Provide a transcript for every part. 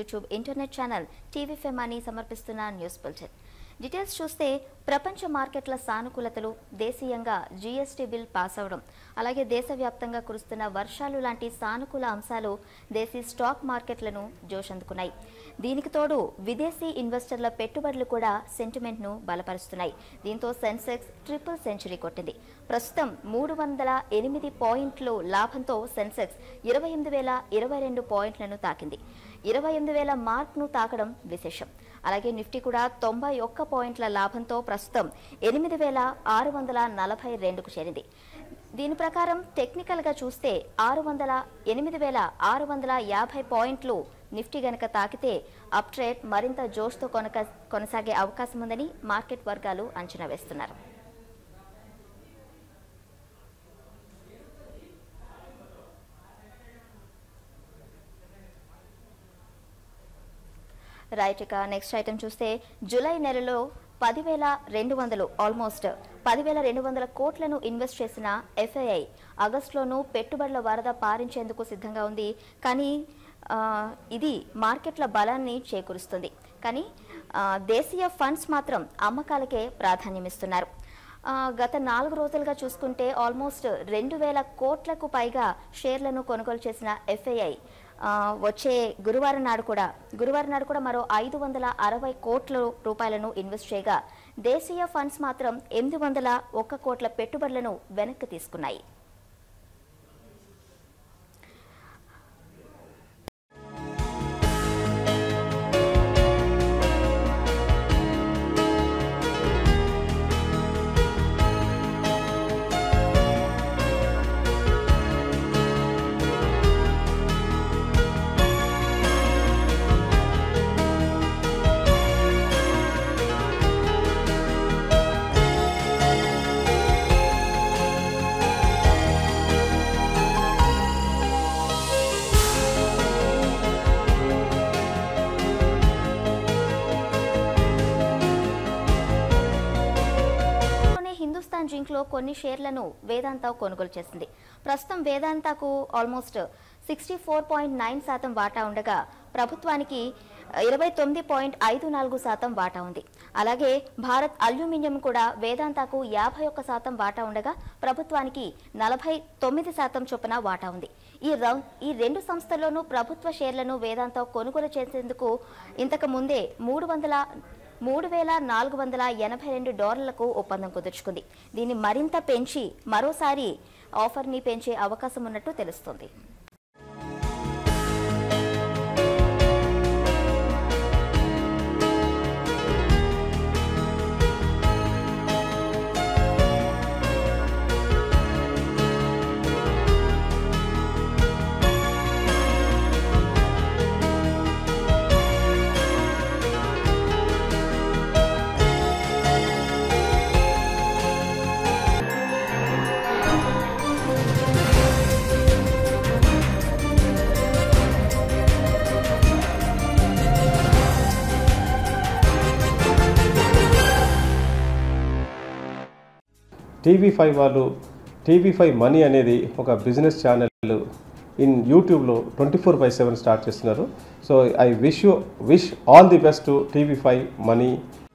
YouTube internet channel TV ఫెమాని సమర్పిస్తున్న news bulletin details చూస్తే ప్రపంచ మార్కెట్ల సానుకూలతలు దేశీయంగా జీఎస్టీ బిల్ పాస్ అవడం అలాగే దేశవ్యాప్తంగా కురుస్తున్న వర్షాలు లాంటి సానుకూల అంశాలు దేశీ స్టాక్ మార్కెట్లను జోషందుకున్నాయి దీనికి తోడు విదేశీ ఇన్వెస్టర్ల పెట్టుబడులు కూడా సెంటిమెంట్ను బలపరుస్తున్నాయి దీంతో సెన్సెక్స్ ట్రిపుల్ సెంచరీ కొట్టింది ప్రస్తుతం మూడు వందల ఎనిమిది పాయింట్లు లాభంతో సెన్సెక్స్ ఇరవై ఎనిమిది వేల ఇరవై రెండు పాయింట్లను తాకింది ఇరవై ఎనిమిది వేల మార్క్ను తాకడం విశేషం అలాగే నిఫ్టీ కూడా తొంభై ఒక్క పాయింట్ల లాభంతో ప్రస్తుతం ఎనిమిది వేల ఆరు వందల నలభై రెండుకు చేరింది దీని ప్రకారం టెక్నికల్గా చూస్తే ఆరు వందల ఎనిమిది వేల ఆరు వందల యాభై పాయింట్లు నిఫ్టీ గనక తాకితే అప్ ట్రేడ్ మరింత జోష్తో కొనక కొనసాగే అవకాశం ఉందని మార్కెట్ వర్గాలు అంచనా వేస్తున్నారు రైట్ ఇక నెక్స్ట్ ఐటమ్ చూస్తే జూలై నెలలో పదివేల రెండు వందలు ఆల్మోస్ట్ పదివేల రెండు వందల కోట్లను ఇన్వెస్ట్ చేసిన ఎఫ్ఐఐ ఆగస్టులోనూ పెట్టుబడుల వరద పారించేందుకు సిద్ధంగా ఉంది కానీ ఆ, ఇది మార్కెట్ల బలాన్ని చేకూరుస్తుంది కానీ ఆ, దేశీయ ఫండ్స్ మాత్రం అమ్మకాలకే ప్రాధాన్యమిస్తున్నారు ఆ, గత నాలుగు రోజులుగా చూసుకుంటే ఆల్మోస్ట్ రెండు వేల కోట్లకు పైగా షేర్లను కొనుగోలు చేసిన ఎఫ్ఐఐ ఆ, వచ్చే గురువారం నాడు కూడా గురువారం నాడు కూడా మరో ఐదు వందల అరవై కోట్ల రూపాయలను ఇన్వెస్ట్ చేయగా దేశీయ ఫండ్స్ మాత్రం ఎనిమిది వందల ఒక్క కోట్ల పెట్టుబడులను వెనక్కి తీసుకున్నాయి లోనే హిందుస్థాన్ జింక్ లో కొన్ని షేర్లను వేదాంత కొనుగోలు చేసింది ప్రస్తుతం వేదాంతకు almost sixty four point nine శాతం వాటా ఉండగా ప్రభుత్వానికి ఇరవై తొమ్మిది పాయింట్ ఐదు నాలుగు శాతం వాటా ఉంది అలాగే భారత్ అల్యూమినియం కూడా వేదాంతకు యాభై ఒక్క శాతం వాటా ఉండగా ప్రభుత్వానికి నలభై తొమ్మిది శాతం చొప్పున వాటా ఉంది ఈ రౌ- ఈ రెండు సంస్థల్లోనూ ప్రభుత్వ షేర్లను వేదాంత కొనుగోలు చేసేందుకు ఇంతకు ముందే మూడు వందల మూడు వేల నాలుగు వందల ఎనభై రెండు డాలర్లకు ఒప్పందం కుదుర్చుకుంది దీన్ని మరింత పెంచి మరోసారి ఆఫర్ని పెంచే అవకాశం ఉన్నట్టు తెలుస్తోంది టీవీ ఫైవ్ వాళ్ళు టీవీ ఫైవ్ మనీ అనేది ఒక బిజినెస్ ఛానల్ ఇన్ యూట్యూబ్లో twenty four by seven start చేస్తున్నారు so I wish you wish all the best to TV five money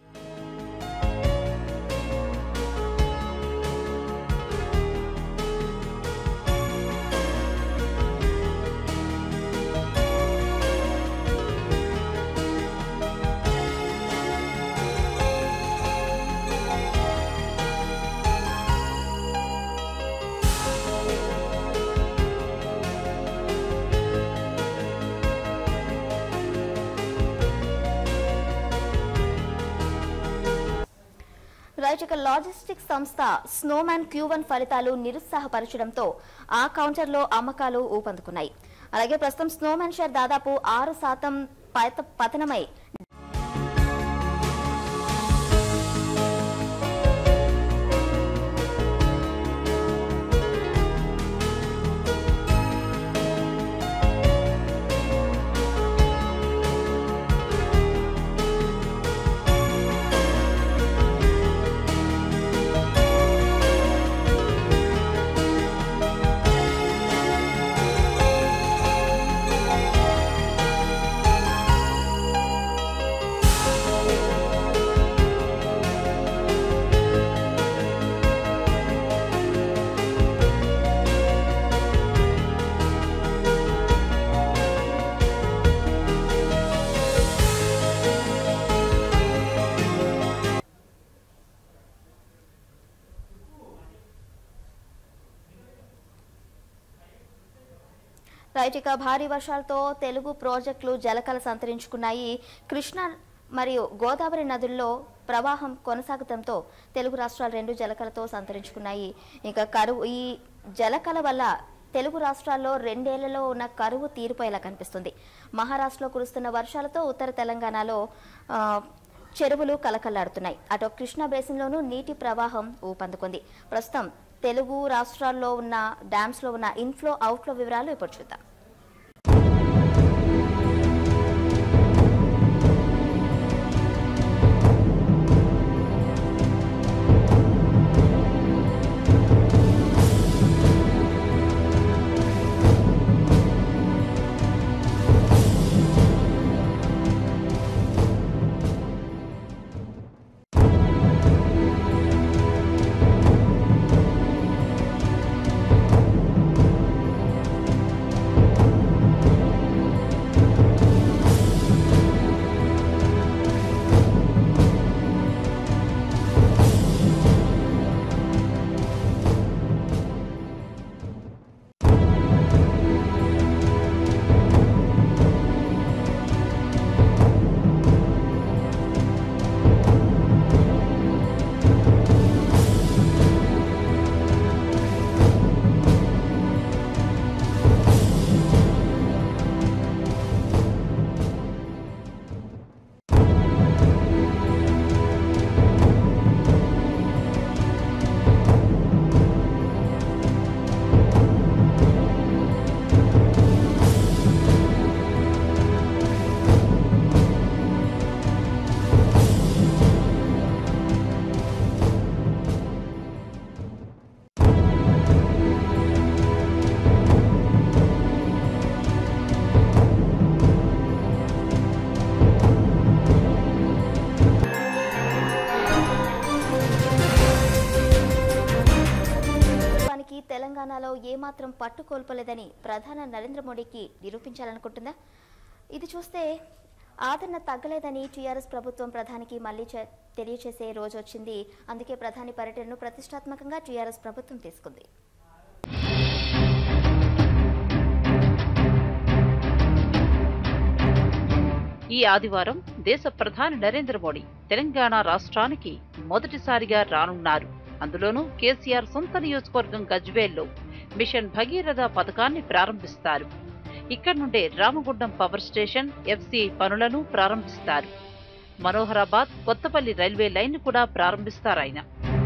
right ఇక లాజిస్టిక్స్ సంస్థ స్నోమ్యాన్ క్యూ వన్ ఫలితాలు నిరుత్సాహపరచడంతో ఆ కౌంటర్లో అమ్మకాలు ఊపందుకున్నాయి అలాగే ప్రస్తుతం స్నోమ్యాన్ షేర్ దాదాపు ఆరు శాతం పత- పతనమై రైట్ ఇక భారీ వర్షాలతో తెలుగు ప్రాజెక్టులు జలకల సంతరించుకున్నాయి కృష్ణా మరియు గోదావరి నదుల్లో ప్రవాహం కొనసాగడంతో తెలుగు రాష్ట్రాలు రెండు జలకలతో సంతరించుకున్నాయి ఇక కరువు ఈ జలకల వల్ల తెలుగు రాష్ట్రాల్లో రెండేళ్లలో ఉన్న కరువు తీరిపోయేలా కనిపిస్తుంది మహారాష్ట్రలో కురుస్తున్న వర్షాలతో ఉత్తర తెలంగాణలో ఆ, చెరువులు కలకల్లాడుతున్నాయి అటు కృష్ణా బేసిన్లోనూ నీటి ప్రవాహం ఊపందుకుంది ప్రస్తుతం తెలుగు రాష్ట్రాల్లో ఉన్న డ్యామ్స్లో ఉన్న ఇన్ఫ్లో అవుట్ఫ్లో వివరాలు ఇప్పుడు చూద్దాం వానికి తెలంగాణలో ఏమాత్రం పట్టు కోల్పోలేదని ప్రధాని నరేంద్ర మోడీకి నిరూపించాలనుకుంటుందా ఇది చూస్తే ఆదరణ తగ్గలేదని టీఆర్ఎస్ ప్రభుత్వం ప్రధానికి మళ్ళీ చే- తెలియచేసే రోజు వచ్చింది అందుకే ప్రధాని పర్యటనను ప్రతిష్టాత్మకంగా టీఆర్ఎస్ ప్రభుత్వం తీసుకుంది ఈ ఆదివారం దేశ ప్రధాని నరేంద్ర మోడీ తెలంగాణ రాష్ట్రానికి మొదటిసారిగా రానున్నారు అందులోనూ కేసీఆర్ సొంత నియోజకవర్గం గజ్వేల్లో మిషన్ భగీరథ పథకాన్ని ప్రారంభిస్తారు ఇక్కడి నుండే రామగుండం పవర్ స్టేషన్ ఎఫ్సీఐ పనులను ప్రారంభిస్తారు మనోహరాబాద్ కొత్తపల్లి రైల్వే లైన్ కూడా ప్రారంభిస్తారాయన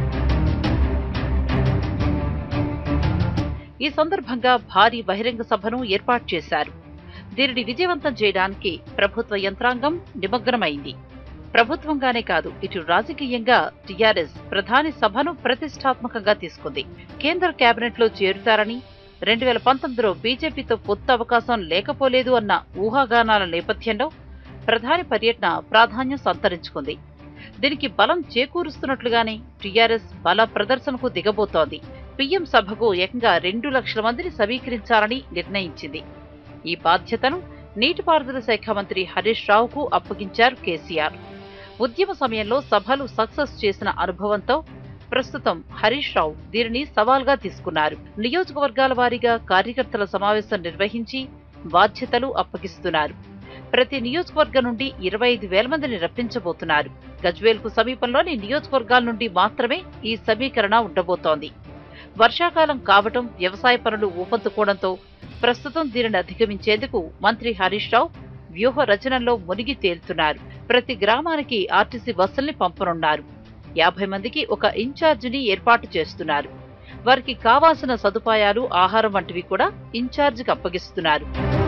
ఈ సందర్భంగా భారీ బహిరంగ సభను ఏర్పాటు చేశారు దీనిని విజయవంతం చేయడానికి ప్రభుత్వ యంత్రాంగం నిమగ్నమైంది ప్రభుత్వంగానే కాదు ఇటు రాజకీయంగా టీఆర్ఎస్ ప్రధాని సభను ప్రతిష్టాత్మకంగా తీసుకుంది కేంద్ర కేబినెట్లో చేరుతారని రెండు వేల పంతొమ్మిదిలో బీజేపీతో పొత్తు అవకాశం లేకపోలేదు అన్న ఊహాగానాల నేపథ్యంలో ప్రధాని పర్యటన ప్రాధాన్యం సంతరించుకుంది దీనికి బలం చేకూరుస్తున్నట్లుగానే టీఆర్ఎస్ బల ప్రదర్శనకు దిగబోతోంది పీఎం సభకు ఏకంగా రెండు లక్షల మందిని సమీకరించాలని నిర్ణయించింది ఈ బాధ్యతను నీటిపారుదల శాఖ మంత్రి హరీష్ రావుకు అప్పగించారు కేసీఆర్ ఉద్యమ సమయంలో సభలు సక్సెస్ చేసిన అనుభవంతో ప్రస్తుతం హరీష్ రావు దీనిని సవాల్గా తీసుకున్నారు నియోజకవర్గాల వారీగా కార్యకర్తల సమావేశం నిర్వహించి బాధ్యతలు అప్పగిస్తున్నారు ప్రతి నియోజకవర్గం నుండి ఇరవై ఐదు వేల మందిని రప్పించబోతున్నారు గజ్వేల్కు సమీపంలోని నియోజకవర్గాల నుండి మాత్రమే ఈ సమీకరణ ఉండబోతోంది వర్షాకాలం కావటం వ్యవసాయ పనులు ఊపందుకోవడంతో ప్రస్తుతం దీనిని అధిగమించేందుకు మంత్రి హరీష్ రావు వ్యూహ రచనలో మునిగి తేలుతున్నారు ప్రతి గ్రామానికి ఆర్టీసీ బస్సుల్ని పంపనున్నారు యాభై మందికి ఒక ఇన్ఛార్జిని ఏర్పాటు చేస్తున్నారు వారికి కావాల్సిన సదుపాయాలు ఆహారం వంటివి కూడా ఇన్ఛార్జికి అప్పగిస్తున్నారు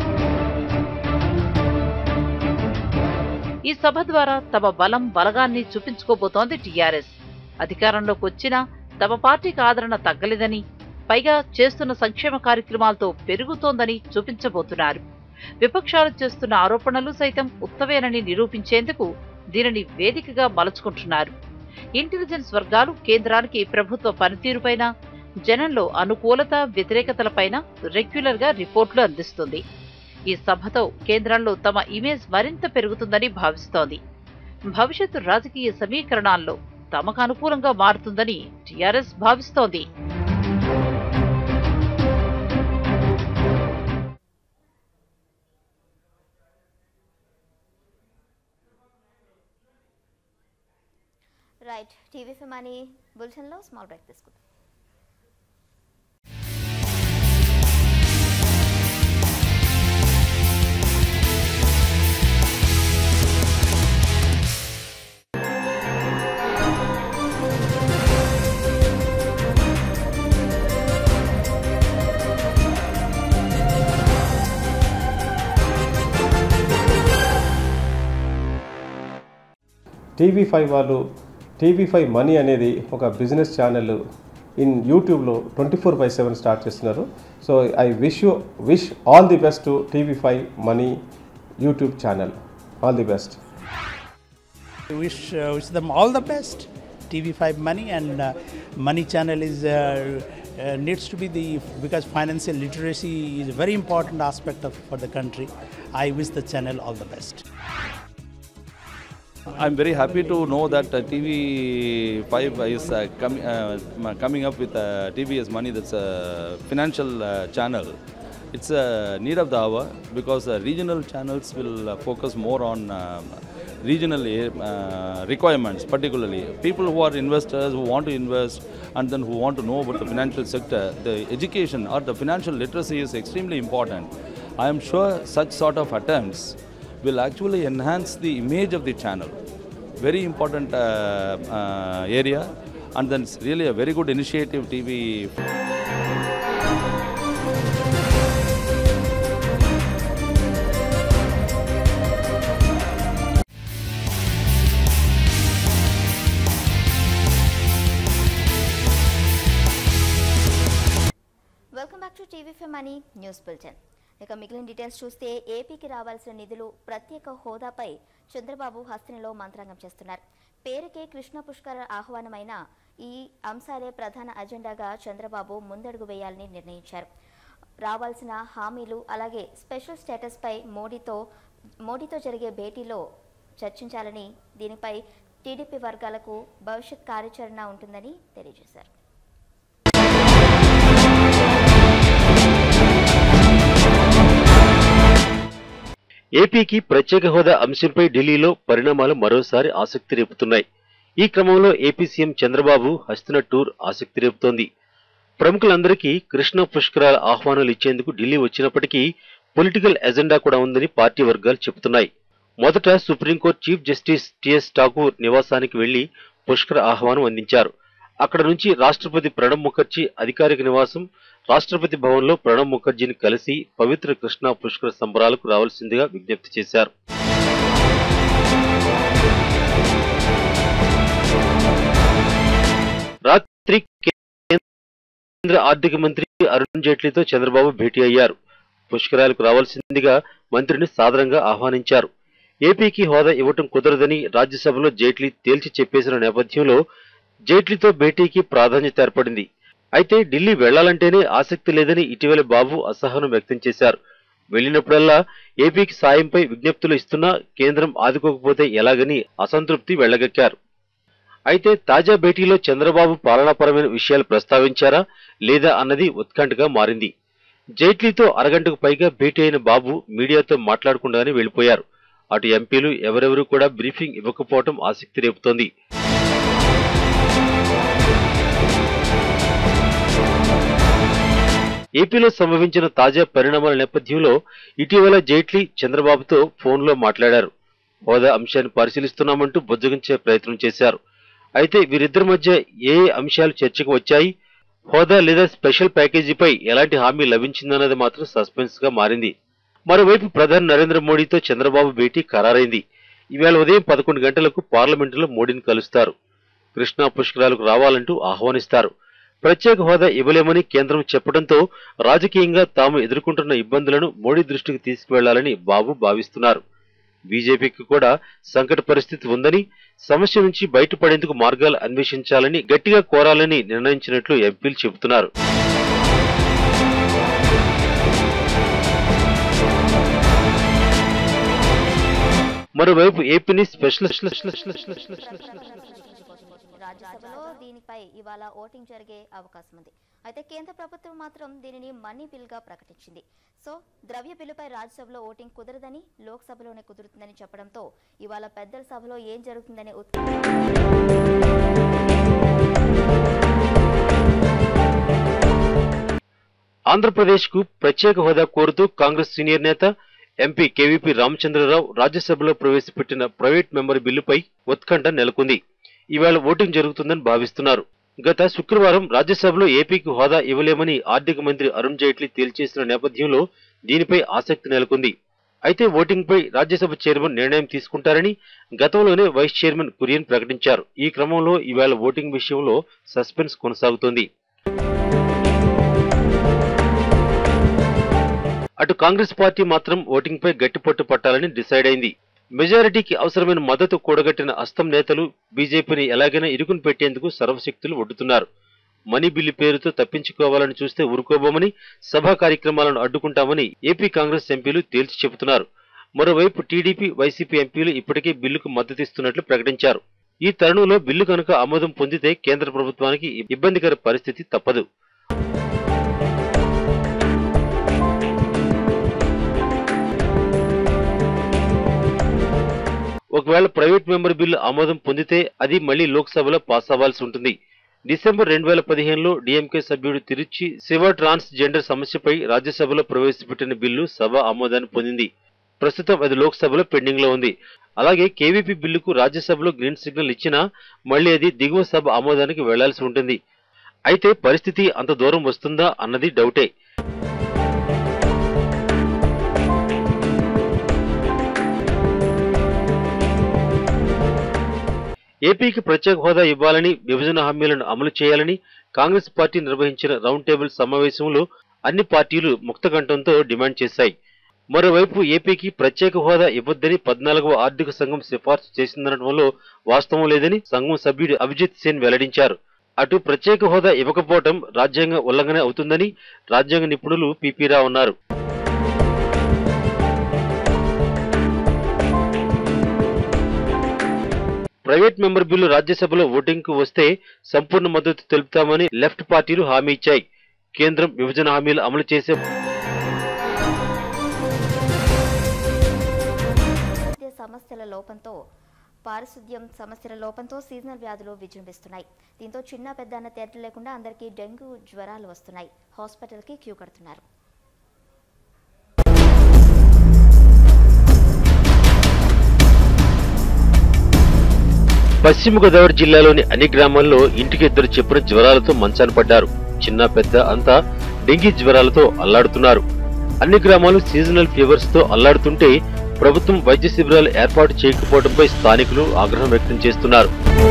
ఈ సభ ద్వారా తమ బలం బలగాన్ని చూపించుకోబోతోంది టీఆర్ఎస్ అధికారంలోకి వచ్చినా తమ పార్టీకి ఆదరణ తగ్గలేదని పైగా చేస్తున్న సంక్షేమ కార్యక్రమాలతో పెరుగుతోందని చూపించబోతున్నారు విపక్షాలు చేస్తున్న ఆరోపణలు సైతం ఉత్తవేనని నిరూపించేందుకు దీనిని వేదికగా మలుచుకుంటున్నారు ఇంటెలిజెన్స్ వర్గాలు కేంద్రానికి ప్రభుత్వ పనితీరుపైన జనంలో అనుకూలత వ్యతిరేకతలపైన రెగ్యులర్ గా రిపోర్టులు అందిస్తుంది ఈ సభతో కేంద్రంలో తమ ఇమేజ్ మరింత పెరుగుతుందని భావిస్తోంది భవిష్యత్తు రాజకీయ సమీకరణాల్లో తమకు అనుకూలంగా మారుతుందని టీఆర్ఎస్ భావిస్తోంది రైట్ టీవీ ఫిమాని బులెటిన్లో స్మాల్ బ్రేక్ తీసుకుందాం టీవీ ఫైవ్ వాళ్ళు టీవీ ఫైవ్ మనీ అనేది ఒక బిజినెస్ ఛానల్ ఇన్ యూట్యూబ్లో twenty four by seven start చేస్తున్నారు so I wish you wish all the best to TV five money YouTube channel all the best I wish, uh, wish them all the best. TV5 Money and uh, Money Channel is uh, uh, needs to be the because financial literacy is a very important aspect of for the country. I wish the channel all the best. I'm very happy to know that uh, TV5 is uh, com- uh, m- coming up with uh, TVS Money, that's a financial uh, channel. It's a need of the hour because uh, regional channels will uh, focus more on um regional uh, requirements, particularly people who are investors who want to invest and then who want to know about the financial sector. The education or the financial literacy is extremely important. I am sure such sort of attempts will actually enhance the image of the channel. Very important uh, uh, area, and then it's really a very good initiative. TV welcome back to TV five money news bulletin ఇక మిగిలిన details చూస్తే ఏపీకి రావాల్సిన నిధులు ప్రత్యేక హోదాపై చంద్రబాబు హస్తినిలో మంత్రాంగం చేస్తున్నారు పేరుకే కృష్ణ పుష్కర ఆహ్వానమైన ఈ అంశాలే ప్రధాన అజెండాగా చంద్రబాబు ముందడుగు వేయాలని నిర్ణయించారు రావాల్సిన హామీలు అలాగే స్పెషల్ స్టేటస్పై మోడీతో మోడీతో జరిగే భేటీలో చర్చించాలని దీనిపై టీడీపీ వర్గాలకు భవిష్యత్ కార్యాచరణ ఉంటుందని తెలియజేశారు ఏపీకి ప్రత్యేక హోదా అంశంపై ఢిల్లీలో పరిణామాలు మరోసారి ఆసక్తి రేపుతున్నాయి ఈ క్రమంలో AP CM Chandrababu Hastina tour ఆసక్తి రేపుతోంది ప్రముఖులందరికీ కృష్ణ పుష్కరాల ఆహ్వానాలు ఇచ్చేందుకు ఢిల్లీ వచ్చినప్పటికీ పొలిటికల్ ఎజెండా కూడా ఉందని పార్టీ వర్గాలు చెబుతున్నాయి మొదట supreme court chief justice T S Thakur నివాసానికి వెళ్లి పుష్కర ఆహ్వానం అందించారు అక్కడ నుంచి రాష్ట్రపతి ప్రణబ్ ముఖర్జీ అధికారిక నివాసం రాష్ట్రపతి భవన్లో ప్రణబ్ ముఖర్జీని కలిసి పవిత్ర కృష్ణా పుష్కర సంబరాలకు రావాల్సిందిగా విజ్ఞప్తి చేశారు రాత్రి కేంద్ర ఆర్థిక మంత్రి అరుణ్ జైట్లీతో చంద్రబాబు భేటీ అయ్యారు పుష్కరాలకు రావాల్సిందిగా మంత్రిని సాదరంగా ఆహ్వానించారు ఏపీకి హోదా ఇవ్వటం కుదరదని రాజ్యసభలో జైట్లీ తేల్చి చెప్పేసిన నేపథ్యంలో జైట్లీతో భేటీకి ప్రాధాన్యత ఏర్పడింది అయితే ఢిల్లీ వెళ్లాలంటేనే ఆసక్తి లేదని ఇటీవల బాబు అసహనం వ్యక్తం చేశారు వెళ్ళినప్పుడల్లా ఏపీకి సాయంపై విజ్ఞప్తులు ఇస్తున్నా కేంద్రం ఆదుకోకపోతే ఎలాగని అసంతృప్తి వెళ్లగక్కారు అయితే తాజా భేటీలో చంద్రబాబు పాలనాపరమైన విషయాలు ప్రస్తావించారా లేదా అన్నది ఉత్కంఠగా మారింది జైట్లీతో అరగంటకు పైగా భేటీ అయిన బాబు మీడియాతో మాట్లాడకుండానే వెళ్లిపోయారు అటు ఎంపీలు ఎవరెవరూ కూడా బ్రీఫింగ్ ఇవ్వకపోవటం ఆసక్తి రేపుతోంది ఏపీలో సంభవించిన తాజా పరిణామాల నేపథ్యంలో ఇటీవల జైట్లీ చంద్రబాబుతో ఫోన్లో మాట్లాడారు హోదా అంశాన్ని పరిశీలిస్తున్నామంటూ బుజ్జగించే ప్రయత్నం చేశారు అయితే వీరిద్దరి మధ్య ఏ ఏ అంశాలు చర్చకు వచ్చాయి హోదా లేదా స్పెషల్ ప్యాకేజీపై ఎలాంటి హామీ లభించిందన్నది మాత్రం సస్పెన్స్ గా మారింది మరోవైపు ప్రధాని నరేంద్ర మోడీతో చంద్రబాబు భేటీ ఖరారైంది ఈవేళ ఉదయం పదకొండు గంటలకు పార్లమెంటులో మోడీని కలుస్తారు కృష్ణా పుష్కరాలకు రావాలంటూ ఆహ్వానిస్తారు ప్రత్యేక హోదా ఇవ్వలేమని కేంద్రం చెప్పడంతో రాజకీయంగా తాము ఎదుర్కొంటున్న ఇబ్బందులను మోడీ దృష్టికి తీసుకువెళ్లాలని బాబు భావిస్తున్నారు బీజేపీకి కూడా సంకట పరిస్థితి ఉందని సమస్య నుంచి బయటపడేందుకు మార్గాలు అన్వేషించాలని గట్టిగా కోరాలని నిర్ణయించినట్లు ఎంపీలు చెబుతున్నారు మరోవైపు ఏపీని స్పెషల్ రాజ్యసభలో దీనిపై ఇవాళ ఓటింగ్ జరిగే అవకాశం ఉంది అయితే కేంద్ర ప్రభుత్వం మాత్రం దీనిని మనీ బిల్ గా ప్రకటించింది సో ద్రవ్య బిల్లుపై రాజ్యసభలో ఓటింగ్ కుదరదని లోక్సభలోనే కుదురుతుందని చెప్పడంతో ఇవాళ పెద్దల సభలో ఏం జరుగుతుందనే ఉత్కంఠ ఆంధ్రప్రదేశ్కు ప్రత్యేక హోదా కోరుతూ కాంగ్రెస్ సీనియర్ నేత ఎంపీ కేవీపీ రామచంద్రరావు రాజ్యసభలో ప్రవేశపెట్టిన ప్రైవేట్ మెంబర్ బిల్లుపై ఉత్కంఠ నెలకొంది ఈవేళ ఓటింగ్ జరుగుతుందని భావిస్తున్నారు గత శుక్రవారం రాజ్యసభలో ఏపీకి హోదా ఇవ్వలేమని ఆర్థిక మంత్రి అరుణ్ జైట్లీ తేల్చేసిన నేపథ్యంలో దీనిపై ఆసక్తి నెలకొంది అయితే ఓటింగ్ పై రాజ్యసభ చైర్మన్ నిర్ణయం తీసుకుంటారని గతంలోనే వైస్ చైర్మన్ కురియన్ ప్రకటించారు ఈ క్రమంలో ఈవేళ ఓటింగ్ విషయంలో సస్పెన్స్ కొనసాగుతోంది అటు కాంగ్రెస్ పార్టీ మాత్రం ఓటింగ్ పై గట్టి పట్టు పట్టాలని డిసైడ్ అయింది మెజారిటీకి అవసరమైన మద్దతు కూడగట్టిన అస్తం నేతలు బీజేపీని ఎలాగైనా ఇరుకుని పెట్టేందుకు సర్వశక్తులు ఒడ్డుతున్నారు మనీ బిల్లు పేరుతో తప్పించుకోవాలని చూస్తే ఊరుకోబోమని సభా కార్యక్రమాలను అడ్డుకుంటామని ఏపీ కాంగ్రెస్ ఎంపీలు తేల్చి చెబుతున్నారు మరోవైపు టీడీపీ వైసీపీ ఎంపీలు ఇప్పటికే బిల్లుకు మద్దతిస్తున్నట్లు ప్రకటించారు ఈ తరుణంలో బిల్లు కనుక ఆమోదం పొందితే కేంద్ర ప్రభుత్వానికి ఇబ్బందికర పరిస్థితి తప్పదు ఒకవేళ ప్రైవేట్ మెంబర్ బిల్లు ఆమోదం పొందితే అది మళ్లీ లోక్సభలో పాస్ అవ్వాల్సి ఉంటుంది డిసెంబర్ రెండు వేల పదిహేనులో డీఎంకే సభ్యుడు తిరుచి శివ ట్రాన్స్ జెండర్ సమస్యపై రాజ్యసభలో ప్రవేశపెట్టిన బిల్లు సభ ఆమోదాన్ని పొందింది ప్రస్తుతం అది లోక్సభలో పెండింగ్ లో ఉంది అలాగే కేవీపీ బిల్లుకు రాజ్యసభలో గ్రీన్ సిగ్నల్ ఇచ్చినా మళ్లీ అది దిగువ సభ ఆమోదానికి వెళ్లాల్సి ఉంటుంది అయితే పరిస్థితి అంత దూరం వస్తుందా అన్నది డౌటే ఏపీకి ప్రత్యేక హోదా ఇవ్వాలని విభజన హామీలను అమలు చేయాలని కాంగ్రెస్ పార్టీ నిర్వహించిన రౌండ్ టేబుల్ సమావేశంలో అన్ని పార్టీలు ముక్తకంఠంతో డిమాండ్ చేశాయి మరోవైపు ఏపీకి ప్రత్యేక హోదా ఇవ్వొద్దని పద్నాలుగవ ఆర్థిక సంఘం సిఫార్సు చేసిందనడంలో వాస్తవం లేదని సంఘం సభ్యుడు అభిజిత్ సేన్ వెల్లడించారు అటు ప్రత్యేక హోదా ఇవ్వకపోవటం రాజ్యాంగ ఉల్లంఘన అవుతుందని రాజ్యాంగ నిపుణులు పిపి రావు అన్నారు ప్రైవేట్ మెంబర్ బిల్లు రాజ్యసభలో ఓటింగ్ కు వస్తే సంపూర్ణ మద్దతు తెలుపుతామని లెఫ్ట్ పార్టీలు హామీ ఇచ్చాయి కేంద్రం విభజన హామీలు అమలు చేసే పారిశుద్ధ్య సమస్యల లోపంతో పారిశుద్ధ్యం సమస్యల లోపంతో సీజనల్ వ్యాధులు విజృంభిస్తున్నాయి దీంతో చిన్న పెద్ద అన్న తేడా లేకుండా అందరికీ డెంగ్యూ జ్వరాలు వస్తున్నాయి హాస్పిటల్కి క్యూ కడుతున్నారు పశ్చిమ గోదావరి జిల్లాలోని అన్ని గ్రామాల్లో ఇంటికి ఇద్దరు చెప్పున జ్వరాలతో మంచాన పడ్డారు చిన్న పెద్ద అంతా డెంగీ జ్వరాలతో అల్లాడుతున్నారు అన్ని గ్రామాలు సీజనల్ ఫీవర్స్ తో అల్లాడుతుంటే ప్రభుత్వం వైద్య శిబిరాలు ఏర్పాటు చేయకపోవడంపై స్థానికులు ఆగ్రహం వ్యక్తం చేస్తున్నారు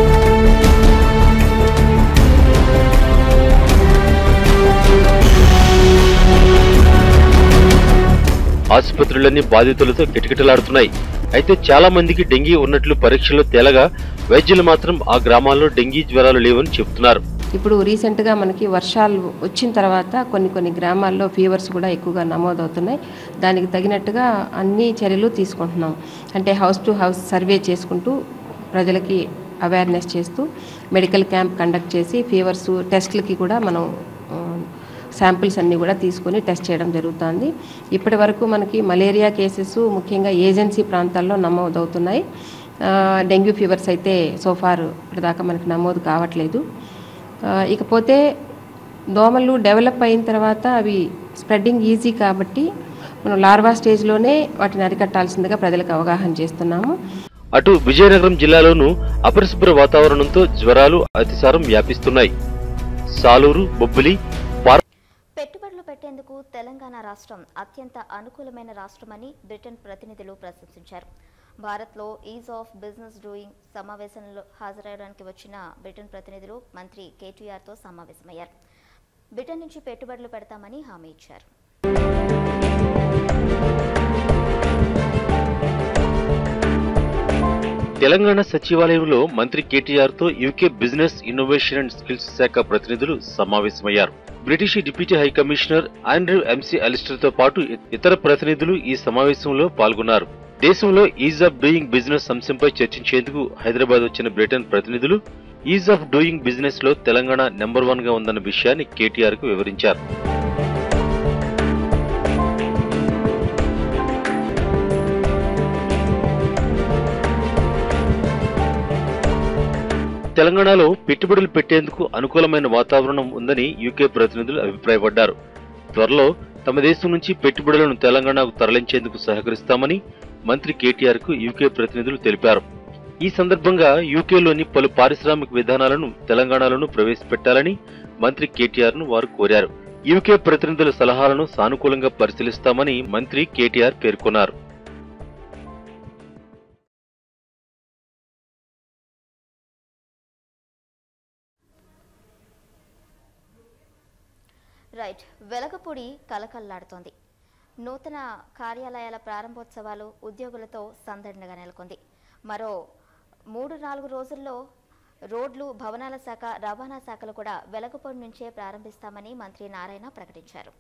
ఆసుపత్రులన్నీ బాధితులతో కిటకిటలాడుతున్నాయి అయితే చాలా మందికి డెంగీ ఉన్నట్లు పరీక్షల్లో తేలగా వైద్యులు మాత్రం ఆ గ్రామాల్లో డెంగీ జ్వరాలు లేవని చెబుతున్నారు ఇప్పుడు రీసెంట్గా మనకి వర్షాలు వచ్చిన తర్వాత కొన్ని కొన్ని గ్రామాల్లో ఫీవర్స్ కూడా ఎక్కువగా నమోదవుతున్నాయి దానికి తగినట్టుగా అన్ని చర్యలు తీసుకుంటున్నాం అంటే హౌస్ టు హౌస్ సర్వే చేసుకుంటూ ప్రజలకి అవేర్నెస్ చేస్తూ మెడికల్ క్యాంప్ కండక్ట్ చేసి ఫీవర్స్ టెస్ట్లకి కూడా మనం శాంపిల్స్ అన్నీ కూడా తీసుకొని టెస్ట్ చేయడం జరుగుతుంది ఇప్పటి వరకు మనకి మలేరియా కేసెస్ ముఖ్యంగా ఏజెన్సీ ప్రాంతాల్లో నమోదవుతున్నాయి ఆ, డెంగ్యూ ఫీవర్స్ అయితే సోఫార్ ఇప్పటిదాకా మనకి నమోదు కావట్లేదు ఆ, ఇకపోతే దోమలు డెవలప్ అయిన తర్వాత అవి స్ప్రెడ్డింగ్ ఈజీ కాబట్టి మనం లార్వా స్టేజ్లోనే వాటిని అరికట్టాల్సిందిగా ప్రజలకు అవగాహన చేస్తున్నాము అటు విజయనగరం జిల్లాలోనూ అపరిశుభ్ర వాతావరణంతో జ్వరాలు అతిసారం వ్యాపిస్తున్నాయి సాలూరు బొబ్బిలి పార్ పెట్టుబడులు పెట్టేందుకు తెలంగాణ రాష్ట్రం అత్యంత అనుకూలమైన రాష్ట్రమని బ్రిటన్ ప్రతినిధులు ప్రశంసించారు భారత్లో ఈజ్ ఆఫ్ బిజినెస్ డూయింగ్ సమావేశంలో హాజరయ్యడానికి వచ్చిన బ్రిటన్ ప్రతినిధులు మంత్రి కేటీఆర్తో సమావేశమయ్యారు బ్రిటన్ నుంచి పెట్టుబడులు పెడతామని హామీ ఇచ్చారు తెలంగాణ సచివాలయంలో మంత్రి కేటీఆర్ తో UK business innovation and skills శాఖ ప్రతినిధులు సమావేశమయ్యారు British deputy high commissioner Andrew McAlister తో పాటు ఇతర ప్రతినిధులు ఈ సమావేశంలో పాల్గొన్నారు దేశంలో ఈజ్ ఆఫ్ డూయింగ్ బిజినెస్ అంశంపై చర్చించేందుకు హైదరాబాద్ వచ్చిన బ్రిటన్ ప్రతినిధులు ఈజ్ ఆఫ్ డూయింగ్ బిజినెస్ లో తెలంగాణ నెంబర్ వన్ గా ఉందన్న విషయాన్ని కేటీఆర్ కు వివరించారు తెలంగాణలో పెట్టుబడులు పెట్టేందుకు అనుకూలమైన వాతావరణం ఉందని యూకే ప్రతినిధులు అభిప్రాయపడ్డారు త్వరలో తమ దేశం నుంచి పెట్టుబడులను తెలంగాణకు తరలించేందుకు సహకరిస్తామని మంత్రి కేటీఆర్ కు యూకే ప్రతినిధులు తెలిపారు ఈ సందర్భంగా యూకేలోని పలు పారిశ్రామిక విధానాలను తెలంగాణలోనూ ప్రవేశపెట్టాలని మంత్రి కేటీఆర్ ను వారు కోరారు యూకే ప్రతినిధుల సలహాలను సానుకూలంగా పరిశీలిస్తామని మంత్రి కేటీఆర్ పేర్కొన్నారు రైట్ వెలగపూడి కలకల్లాడుతోంది నూతన కార్యాలయాల ప్రారంభోత్సవాలు ఉద్యోగులతో సందడిగా నెలకొంది మరో మూడు నాలుగు రోజుల్లో రోడ్లు భవనాల శాఖ రవాణా శాఖలు కూడా వెలగపూడి నుంచే ప్రారంభిస్తామని మంత్రి నారాయణ ప్రకటించారు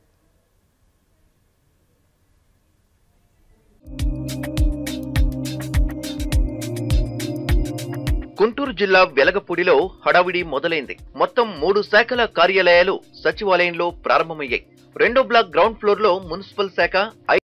గుంటూరు జిల్లా వెలగపూడిలో హడావిడి మొదలైంది మొత్తం మూడు శాఖల కార్యాలయాలు సచివాలయంలో ప్రారంభమయ్యాయి రెండో బ్లాక్ గ్రౌండ్ ఫ్లోర్ లో మున్సిపల్ శాఖ